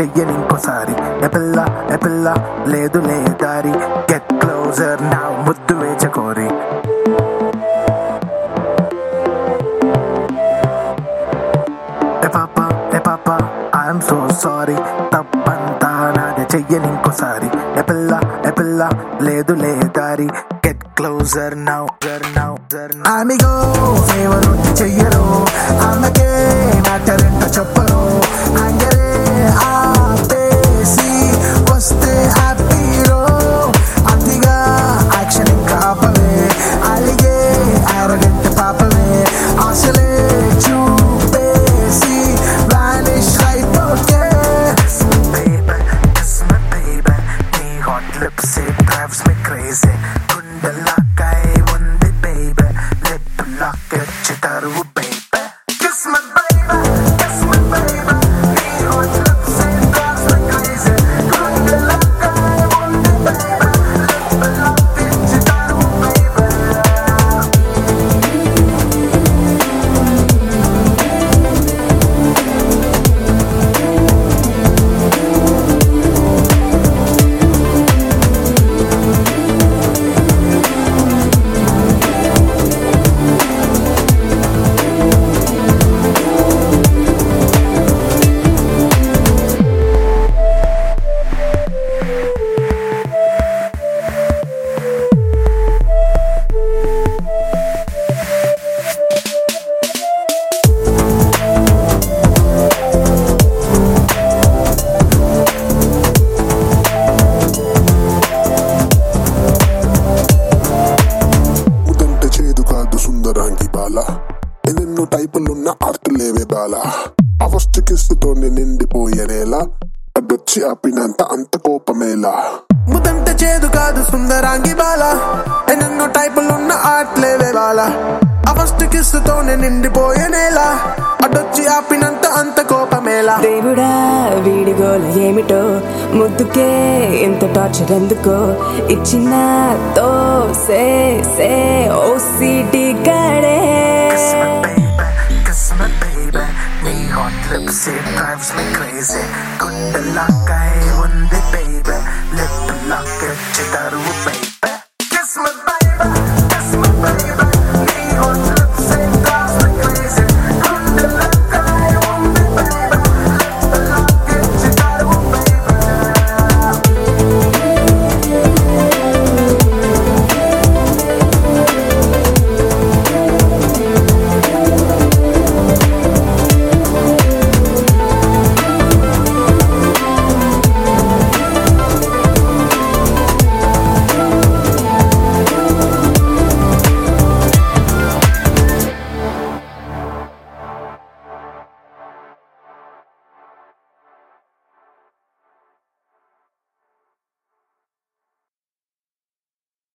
చెయ్యని ఇంకోసారి ఏ పిల్ల ఏ పిల్ల లేదు లే దారి గెట్ క్లోజర్ నా ముద్దు వేచకోరి ఏ పాప ఏ పాప ఐఎమ్ సో సారీ తప్పంతా నాది చెయ్యని ఇంకోసారి ఏ పిల్ల ఏ పిల్ల లేదు లే దారి గెట్ క్లోజర్ నౌ నౌ ఆమెగో ఫేవర్ చెయ్యరు ఆమెకే మ్యాటర్ చెప్పరు అందరే ఆపేసి వస్తే హ్యాపీరో అతిగా యాక్షన్ ఇంకా ఆపవే అలిగే అరగంట పాపవే అసలే చూపేసి వానిష్ అయిపోతే baby, kiss me baby నీ hot lips it drives me crazy గుండెలాకై ఉంది baby lip lock ఇచ్చి తరువు baby kiss me baby kiss me baby నీ hot lips it drives me crazy గుండెలాకై ఉంది baby lip lock ఇచ్చి తరువు baby ముదంటే చేదు కాదు సుందరాంగి బాల ఎన్నెన్నో టైపులున్న ఆర్తులేవే బాల అవస్థ కిస్తుతోనే నిండిపోయేనేలా అడ్డొచ్చి ఆపినంత అంత కోపమేలా ముదంట చేదు కాదు సుందరాంగి బాల ఎన్నెన్నో టైపులున్న ఆట్లేవే బాల అవస్ట్ కిస్సుతోనే నిండిపోయే నేల అడ్డొచ్చి ఆపినంత అంత కోపమేలా దేవుడా వీడిగోల ఏమిటో ముద్దుకే ఇంత టార్చర్ ఎందుకో ఇచ్చిన తో సే సే ఓసిటీ గడే Kiss me baby నీ hot lips it drives me crazy గుండెలాకై ఉంది baby